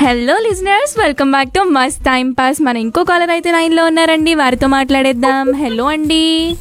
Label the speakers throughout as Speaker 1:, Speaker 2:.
Speaker 1: Hello listeners welcome back to must time pass మన ఇంకో caller అయితే లైన్లో ఉన్నారండి వారితో మాట్లాడేద్దాం హలో అండి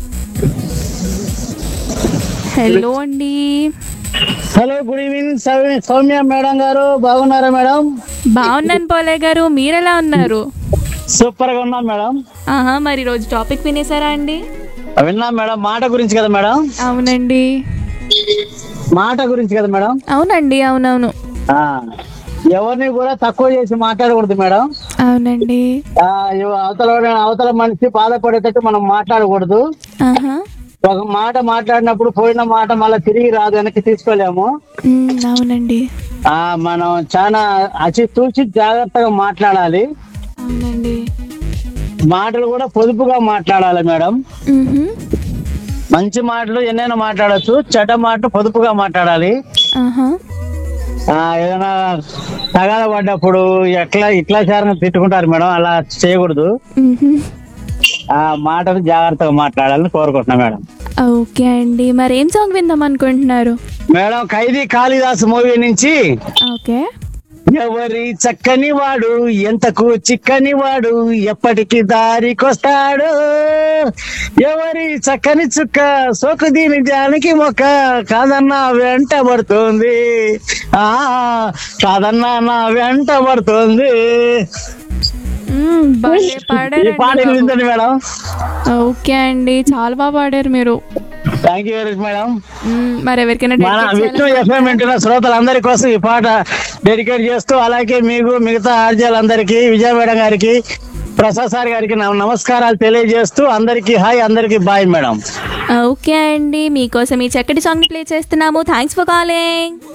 Speaker 1: హలో అండి
Speaker 2: హలో గుడ్ ఈవినింగ్ సౌ- సౌమ్య మేడం గారు బాగున్నారా మేడం
Speaker 1: బాగున్నాను పోలే గారు మీరెలా ఉన్నారు
Speaker 2: సూపర్ గా ఉన్నాం మేడం
Speaker 1: ఆహా మరి రోజు టాపిక్ వినేసారా అండి
Speaker 2: విన్నాం మేడం మాట గురించి కదా మేడం
Speaker 1: అవునండి
Speaker 2: మాట గురించి కదా మేడం
Speaker 1: అవునండి అవునవును
Speaker 2: ఆ, ఎవరిని కూడా తక్కువ చేసి మాట్లాడకూడదు మేడం
Speaker 1: అవునండి
Speaker 2: ఆ, ఎవ- అవతల వాడు- అవతల మనిషి బాధపడేటట్టు మనం మాట్లాడకూడదు
Speaker 1: ఆహా
Speaker 2: ఒక మాట మాట్లాడినప్పుడు పోయిన మాట మళ్ళీ తిరిగి రాదు వెనక్కి తీసుకోలేము
Speaker 1: ఉమ్, అవునండి
Speaker 2: ఆ మనం చాలా అచి తూచి జాగ్రత్తగా మాట్లాడాలి
Speaker 1: అవునండి
Speaker 2: మాటలు కూడా పొదుపుగా మాట్లాడాలి మేడం
Speaker 1: మ్హూ.
Speaker 2: మంచి మాటలు ఎన్నైనా మాట్లాడచ్చు చెడ్డ మాటలు పొదుపుగా మాట్లాడాలి
Speaker 1: ఆహా
Speaker 2: ఆ ఏదైనా తగాద పడ్డప్పుడు ఎట్లా ఇట్లా చారంగా తిట్టుకుంటారు మేడం అలా చేయకూడదు
Speaker 1: మ్హూ.
Speaker 2: ఆ మాటలు జాగ్రత్తగా మాట్లాడాలని కోరుకుంటున్నా మేడం
Speaker 1: ఓకే అండి మరి ఏం సాంగ్ విందాం అనుకుంటున్నారు
Speaker 2: మేడం ఖైదీ కాళిదాస్ మూవీ నుంచి
Speaker 1: ఓకే
Speaker 2: ఎవరి చక్కని వాడు ఎంతకు చిక్కని వాడు ఎప్పటికి దారికొస్తాడు ఎవరి చక్కని చుక్క సోకు దీని జానికి మొక్క కాదన్నా వెంట పడుతుంది ఆ కాదన్నా నా వెంట పడుతుంది
Speaker 1: మ్మ్, భలే
Speaker 2: ఈ
Speaker 1: పాడారండి
Speaker 2: పాట
Speaker 1: బాబు.
Speaker 2: వినిపించండి మేడం
Speaker 1: ఓకే అండి చాలా బాగా పాడారు మీరు
Speaker 2: thank you very much madam
Speaker 1: మ్మ్, మరి ఎవరికైనా
Speaker 2: మన
Speaker 1: dedicate
Speaker 2: విష్ణు
Speaker 1: చేయాలా?
Speaker 2: ఎఫ్ఎం వింటున్న శ్రోతలందరి కోసం ఈ పాట డెడికేట్ చేస్తూ అలాగే మీకు మిగతా ఆర్జీలందరికీ విజయ మేడం గారికి ప్రసాద్ సార్ గారికి నా నమస్కారాలు తెలియజేస్తూ అందరికీ హాయ్ అందరికీ బాయ్ మేడం
Speaker 1: ఓకే అండి మీకోసం ఈ చక్కటి సాంగ్ ప్లే చేస్తున్నాము థ్యాంక్స్ ఫర్ కాలింగ్